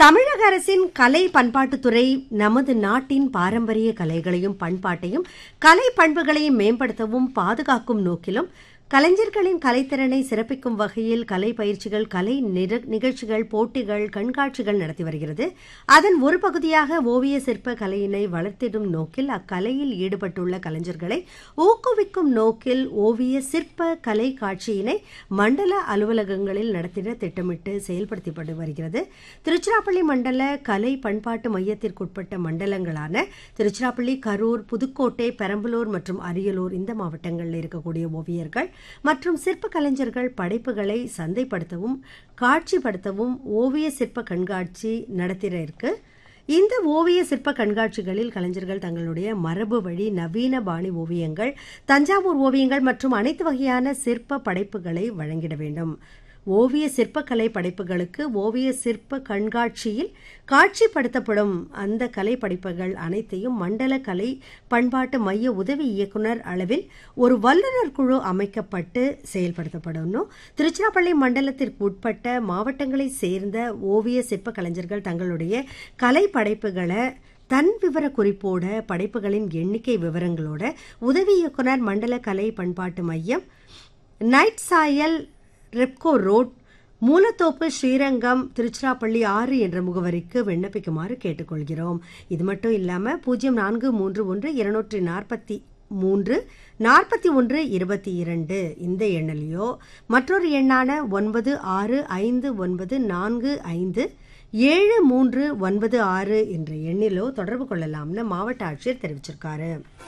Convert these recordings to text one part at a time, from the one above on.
தமிழக அரசின் கலை பண்பாட்டுத்துறை நமது நாட்டின் பாரம்பரிய கலைகளையும் பண்பாட்டையும் கலை பண்புகளையும் மேம்படுத்தவும் பாதுகாக்கும் நோக்கிலும் கலைஞர்களின் கலைத்திறனை சிறப்பிக்கும் வகையில் கலை பயிற்சிகள் கலை நிர- நிகழ்ச்சிகள் போட்டிகள் கண்காட்சிகள் நடத்தி வருகிறது அதன் ஒரு பகுதியாக ஓவிய சிற்ப கலையினை வளர்த்திடும் நோக்கில் அக்கலையில் ஈடுபட்டுள்ள கலைஞர்களை ஊக்குவிக்கும் நோக்கில் ஓவிய சிற்ப கலை காட்சியினை மண்டல அலுவலகங்களில் நடத்திட திட்டமிட்டு செயல்படுத்தப்பட்டு வருகிறது திருச்சிராப்பள்ளி மண்டல கலை பண்பாட்டு மையத்திற்குட்பட்ட மண்டலங்களான திருச்சிராப்பள்ளி கரூர் புதுக்கோட்டை பெரம்பலூர் மற்றும் அரியலூர் இந்த மாவட்டங்களில் இருக்கக்கூடிய ஓவியர்கள் மற்றும் சிற்ப கலைஞர்கள் படைப்புகளை சந்தைப்படுத்தவும் காட்சிப்படுத்தவும் ஓவிய சிற்ப கண்காட்சி நடத்திட இருக்கு இந்த ஓவிய சிற்ப கண்காட்சிகளில் கலைஞர்கள் தங்களுடைய மரபு வழி நவீன பாணி ஓவியங்கள் தஞ்சாவூர் ஓவியங்கள் மற்றும் அனைத்து வகையான சிற்ப படைப்புகளை வழங்கிட வேண்டும் ஓவிய சிற்பக்கலை படைப்புகளுக்கு ஓவிய சிற்ப கண்காட்சியில் காட்சிப்படுத்தப்படும் அந்த கலை படைப்புகள் அனைத்தையும் மண்டல கலை பண்பாட்டு மைய உதவி இயக்குனர் அளவில் ஒரு வல்லுநர் குழு அமைக்கப்பட்டு செயல்படுத்தப்படணும் திருச்சிராப்பள்ளி மண்டலத்திற்கு உட்பட்ட மாவட்டங்களை சேர்ந்த ஓவிய சிற்ப கலைஞர்கள் தங்களுடைய கலை படைப்புகளை தன் விவர குறிப்போட படைப்புகளின் எண்ணிக்கை விவரங்களோட உதவி இயக்குனர் மண்டல கலை பண்பாட்டு மையம் நைட் சாயல் ரெப்கோ ரோட் மூலத்தோப்பு ஸ்ரீரங்கம் திருச்சிராப்பள்ளி ஆறு என்ற முகவரிக்கு விண்ணப்பிக்குமாறு கேட்டுக்கொள்கிறோம் இது மட்டும் இல்லாமல் பூஜ்ஜியம் நான்கு மூன்று ஒன்று இருநூற்றி நாற்பத்தி மூன்று நாற்பத்தி ஒன்று இருபத்தி இரண்டு இந்த எண்ணிலையோ மற்றொரு எண்ணான ஒன்பது ஆறு ஐந்து ஒன்பது நான்கு ஐந்து ஏழு மூன்று ஒன்பது ஆறு என்ற எண்ணிலோ தொடர்பு கொள்ளலாம்னு மாவட்ட ஆட்சியர் தெரிவிச்சிருக்காரு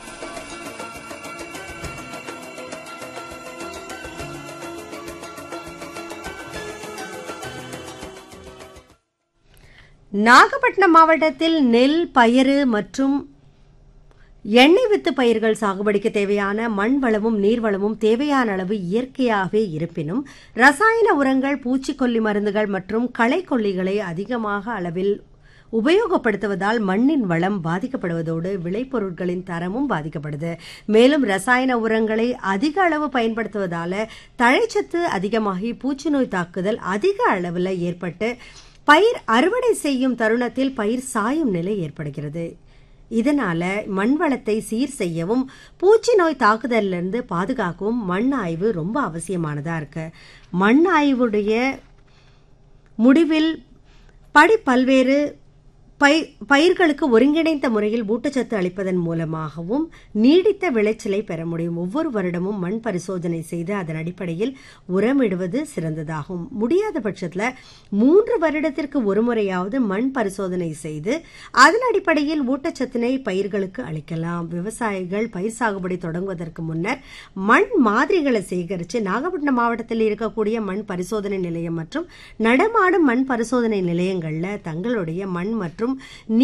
நாகப்பட்டினம் மாவட்டத்தில் நெல் பயறு மற்றும் எண்ணெய் வித்து பயிர்கள் சாகுபடிக்கு தேவையான மண் வளமும் நீர் வளமும் தேவையான அளவு இயற்கையாகவே இருப்பினும் ரசாயன உரங்கள் பூச்சிக்கொல்லி மருந்துகள் மற்றும் களைக்கொல்லிகளை அதிகமாக அளவில் உபயோகப்படுத்துவதால் மண்ணின் வளம் பாதிக்கப்படுவதோடு விளைபொருட்களின் தரமும் பாதிக்கப்படுது மேலும் ரசாயன உரங்களை அதிக அளவு பயன்படுத்துவதால தழைச்சத்து அதிகமாகி பூச்சிநோய் தாக்குதல் அதிக அளவில் ஏற்பட்டு பயிர் அறுவடை செய்யும் தருணத்தில் பயிர் சாயும் நிலை ஏற்படுகிறது இதனால மண் வளத்தை சீர் செய்யவும் பூச்சி நோய் தாக்குதலிருந்து பாதுகாக்கவும் மண் ஆய்வு ரொம்ப அவசியமானதா இருக்கு மண் ஆய்வுடைய முடிவில் படி பல்வேறு பை பயிர்களுக்கு ஒருங்கிணைந்த முறையில் ஊட்டச்சத்து அளிப்பதன் மூலமாகவும் நீடித்த விளைச்சலை பெற முடியும் ஒவ்வொரு வருடமும் மண் பரிசோதனை செய்து அதன் அடிப்படையில் உரமிடுவது சிறந்ததாகும் முடியாத பட்சத்தில் மூன்று வருடத்திற்கு ஒரு முறையாவது மண் பரிசோதனை செய்து அதன் அடிப்படையில் ஊட்டச்சத்தினை பயிர்களுக்கு அளிக்கலாம் விவசாயிகள் பயிர் சாகுபடி தொடங்குவதற்கு முன்னர் மண் மாதிரிகளை சேகரித்து நாகப்பட்டினம் மாவட்டத்தில் இருக்கக்கூடிய மண் பரிசோதனை நிலையம் மற்றும் நடமாடும் மண் பரிசோதனை நிலையங்களில் தங்களுடைய மண் மற்றும்